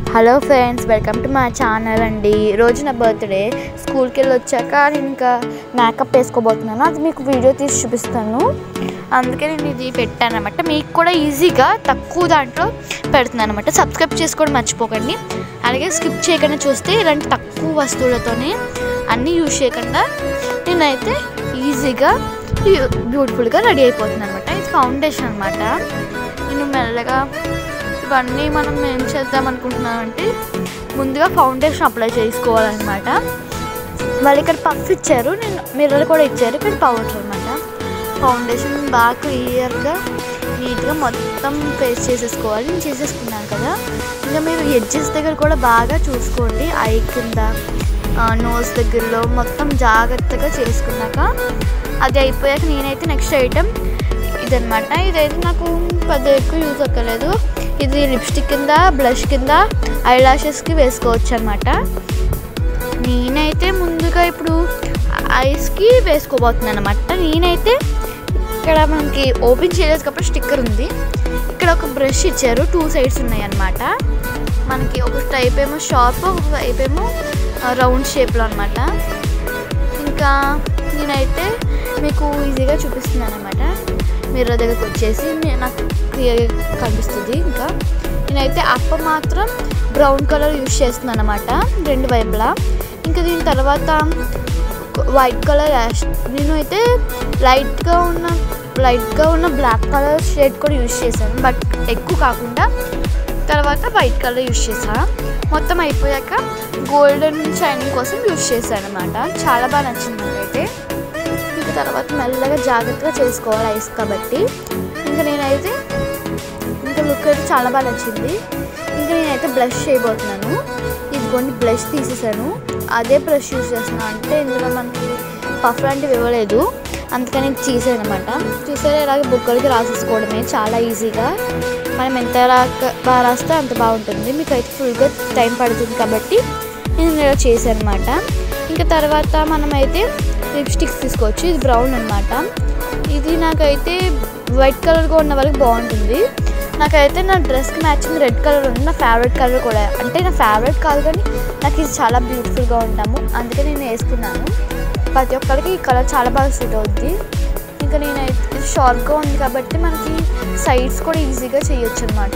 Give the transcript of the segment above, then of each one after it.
hello friends welcome to మా channel అండి రోజు నా బర్త్డే స్కూల్కి వెళ్ళి వచ్చాక నేను ఇంకా మేకప్ వేసుకోబోతున్నాను అది మీకు వీడియో తీసి చూపిస్తాను అందుకే నేను ఇది పెట్టాను అనమాట మీకు కూడా ఈజీగా తక్కువ దాంట్లో పెడుతున్నాను అనమాట సబ్స్క్రైబ్ చేసుకోవడం మర్చిపోకండి అలాగే స్కిప్ చేయకుండా చూస్తే ఇలాంటి తక్కువ వస్తువులతోనే అన్నీ యూజ్ చేయకుండా నేనైతే ఈజీగా బ్యూటిఫుల్గా రెడీ అయిపోతున్నాను అనమాట ఇది ఫౌండేషన్ అనమాట నేను మెల్లగా ఇవన్నీ మనం ఏం చేద్దాం అనుకుంటున్నామంటే ముందుగా ఫౌండేషన్ అప్లై చేసుకోవాలన్నమాట వాళ్ళు ఇక్కడ పఫ్ ఇచ్చారు నేను మిర్రర్ కూడా ఇచ్చారు ఇక్కడ పౌడర్ అనమాట ఫౌండేషన్ బాగా క్లియర్గా నీట్గా మొత్తం పేస్ట్ చేసేసుకోవాలి నేను చేసేసుకున్నాను కదా ఇంకా మీరు ఎడ్జెస్ దగ్గర కూడా బాగా చూసుకోండి ఐ కింద నోస్ దగ్గరలో మొత్తం జాగ్రత్తగా చేసుకున్నాక అది అయిపోయాక నేనైతే నెక్స్ట్ ఐటమ్ ఇదనమాట ఇదైతే నాకు పెద్ద ఎక్కువ యూజ్ అక్కర్లేదు ఇది లిప్స్టిక్ కింద బ్లష్ కింద ఐ లాషెస్కి వేసుకోవచ్చు అనమాట నేనైతే ముందుగా ఇప్పుడు ఐస్కి వేసుకోబోతున్నాను అనమాట నేనైతే ఇక్కడ మనకి ఓపెన్ చేయలేదు కాబట్టి స్టిక్కర్ ఉంది ఇక్కడ ఒక బ్రష్ ఇచ్చారు టూ సైడ్స్ ఉన్నాయి అన్నమాట మనకి ఒక టైప్ ఏమో షార్ప్ ఒక టైప్ ఏమో రౌండ్ షేప్లో అనమాట ఇంకా నేనైతే మీకు ఈజీగా చూపిస్తున్నాను అనమాట మిర్రర్ దగ్గరకు వచ్చేసి నే- నాకు క్లియర్గా కనిపిస్తుంది ఇంకా నేనైతే అప్ప మాత్రం బ్రౌన్ కలర్ యూస్ చేస్తున్నాను అనమాట రెండు వైపులా ఇంకా దీని తర్వాత వైట్ కలర్ యాష్ నేను అయితే లైట్గా ఉన్న లైట్గా ఉన్న బ్లాక్ కలర్ షేడ్ కూడా యూస్ చేశాను బట్ ఎక్కువ కాకుండా తర్వాత వైట్ కలర్ యూస్ చేశాను మొత్తం అయిపోయాక గోల్డెన్ షైనింగ్ కోసం యూస్ చేశాను అనమాట చాలా బాగా నచ్చింది నాకైతే ఇంకా తర్వాత మెల్లగా జాగ్రత్తగా చేసుకోవాలి ఐస్ కాబట్టి ఇంకా నేనైతే ఇంకా లుక్ అయితే చాలా బాగా నచ్చింది ఇంకా నేనైతే బ్లష్ చేయబోతున్నాను ఇదిగోండి బ్లష్ తీసేసాను అదే బ్రష్ యూస్ చేస్తున్నాను అంటే ఇందులో మనకి పఫ్ లాంటివి ఇవ్వలేదు అందుకని ఇది తీసాను అనమాట చూసారా ఇలాగే బుక్కలకి రాసేసుకోవడమే చాలా ఈజీగా మనం ఎంత రా- బాగా రాస్తే అంత బాగుంటుంది మీకు అయితే ఫుల్గా టైం పడుతుంది కాబట్టి నేను ఇలా చేశాను అనమాట ఇంకా తర్వాత మనమైతే లిప్స్టిక్స్ తీసుకోవచ్చు ఇది బ్రౌన్ అనమాట ఇది నాకైతే వైట్ కలర్గా ఉన్న వాళ్ళకి బాగుంటుంది నాకైతే నా డ్రెస్కి మ్యాచింగ్ రెడ్ కలర్ ఉంది నా ఫేవరెట్ కలర్ కూడా అంటే నా ఫేవరెట్ కాదు కానీ నాకు ఇది చాలా బ్యూటిఫుల్గా ఉంటాము అందుకే నేను వేసుకున్నాను ప్రతి ఒక్కరికి ఈ కలర్ చాలా బాగా సూట్ అవుద్ది ఇంకా నేనైతే ఇది షార్ట్గా ఉంది కాబట్టి మనకి సైడ్స్ కూడా ఈజీగా చేయొచ్చు అనమాట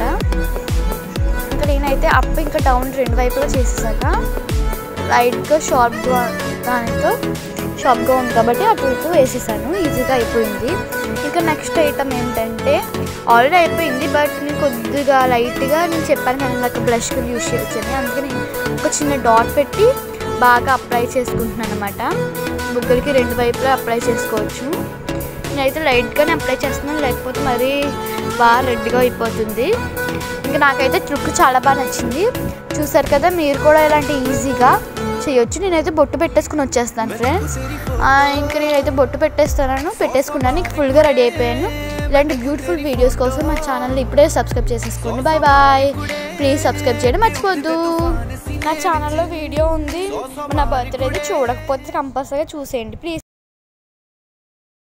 ఇంకా నేనైతే అప్ ఇంకా డౌన్ రెండు వైపులా చేసేసాక లైట్గా షార్ప్గా దానితో షార్ప్గా ఉంది కాబట్టి అటు ఇటు వేసేసాను ఈజీగా అయిపోయింది ఇంకా నెక్స్ట్ ఐటమ్ ఏంటంటే ఆల్రెడీ అయిపోయింది బట్ నేను కొద్దిగా లైట్గా నేను చెప్పాను కానీ నాకు బ్లష్ కింద యూస్ చేయొచ్చని అందుకే నేను ఒక చిన్న డాట్ పెట్టి బాగా అప్లై చేసుకుంటున్నాను అనమాట బుగ్గలకి రెండు వైపులా అప్లై చేసుకోవచ్చు నేనైతే లైట్గానే అప్లై చేస్తున్నాను లేకపోతే మరీ బాగా రెడ్గా అయిపోతుంది ఇంకా నాకైతే లుక్ చాలా బాగా నచ్చింది చూసారు కదా మీరు కూడా ఇలాంటి ఈజీగా చేయొచ్చు నేనైతే బొట్టు పెట్టేసుకుని వచ్చేస్తాను ఫ్రెండ్స్ ఇంకా నేనైతే బొట్టు పెట్టేస్తాను పెట్టేసుకున్నాను ఇంక ఫుల్గా రెడీ అయిపోయాను ఇలాంటి బ్యూటిఫుల్ వీడియోస్ కోసం మా ఛానల్ని ఇప్పుడే సబ్స్క్రైబ్ చేసేసుకోండి బాయ్ బాయ్ ప్లీజ్ సబ్స్క్రైబ్ చేయడం మర్చిపోద్దు నా ఛానల్లో వీడియో ఉంది నా బర్త్డేది చూడకపోతే కంపల్సరీగా చూసేయండి ప్లీజ్